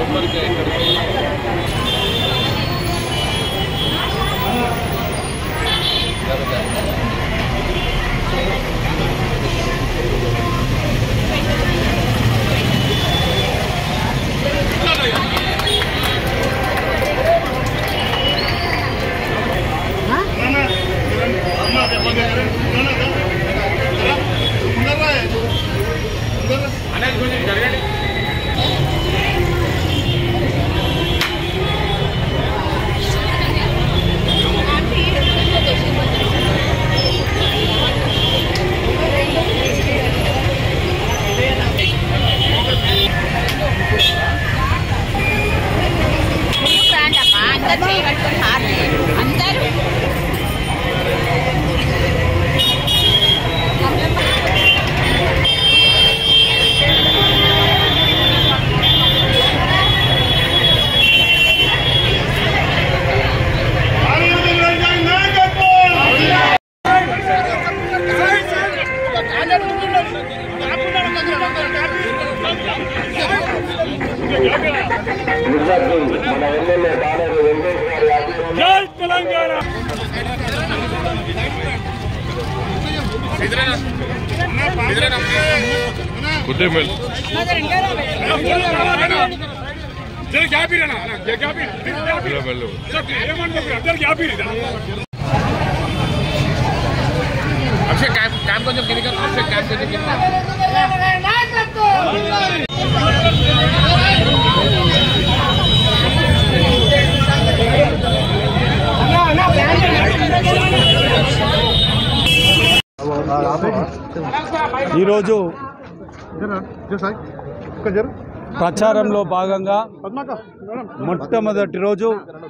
నెంబర్కి ఇక్కడికి రాండమ్మా అందరు చేయబట్టుకొని హారతి అందరూ మన ఎమ్మెల్యే బాలయ్య వెంకటేష్ గారి ఆధ్వర్యంలో గుడ్ డే మేల్ వెళ్ళు అభిషేక్ క్యాప్ క్యాప్ కొంచెం కిందికి అభిషేక్ క్యాప్ కొంచెం కింద ఈరోజు ప్రచారంలో భాగంగా మొట్టమొదటి రోజు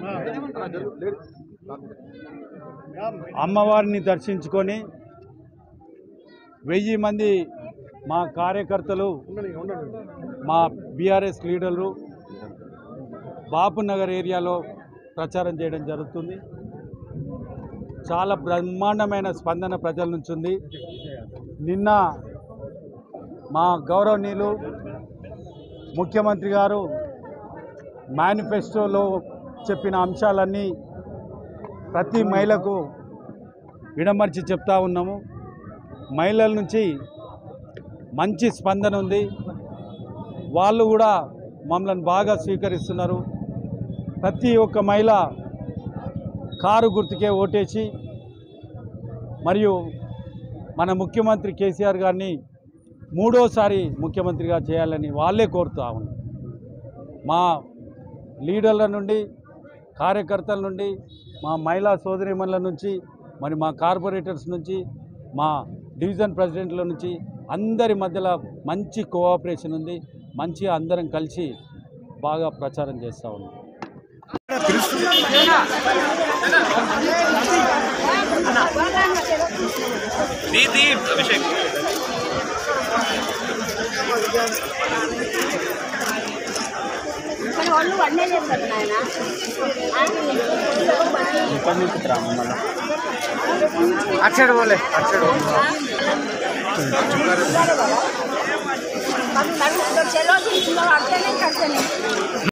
అమ్మవారిని దర్శించుకొని వెయ్యి మంది మా కార్యకర్తలు మా బీఆర్ఎస్ లీడర్లు బాపు నగర్ ఏరియాలో ప్రచారం చేయడం జరుగుతుంది చాలా బ్రహ్మాండమైన స్పందన ప్రజల నుంచి ఉంది నిన్న మా గౌరవనీయులు ముఖ్యమంత్రి గారు మేనిఫెస్టోలో చెప్పిన అంశాలన్నీ ప్రతి మహిళకు విడమర్చి చెప్తా ఉన్నాము మహిళల నుంచి మంచి స్పందన ఉంది వాళ్ళు కూడా మమ్మల్ని బాగా స్వీకరిస్తున్నారు ప్రతి ఒక్క మహిళ కారు గుర్తుకే ఓటేసి మరియు మన ముఖ్యమంత్రి కేసీఆర్ గారిని మూడోసారి ముఖ్యమంత్రిగా చేయాలని వాళ్ళే కోరుతా ఉన్నారు మా లీడర్ల నుండి కార్యకర్తల నుండి మా మహిళా సోదరిమణుల నుంచి మరి మా కార్పొరేటర్స్ నుంచి మా డివిజన్ ప్రెసిడెంట్ల నుంచి అందరి మధ్యలో మంచి కోఆపరేషన్ ఉంది మంచిగా అందరం కలిసి బాగా ప్రచారం చేస్తూ ఉన్నాం ఇక్కడ వాళ్ళు వండే చేస్తారు నాయన అక్షడు పోలే అక్షడు సెలవు తీసుకున్న అర్థమే కష్టమే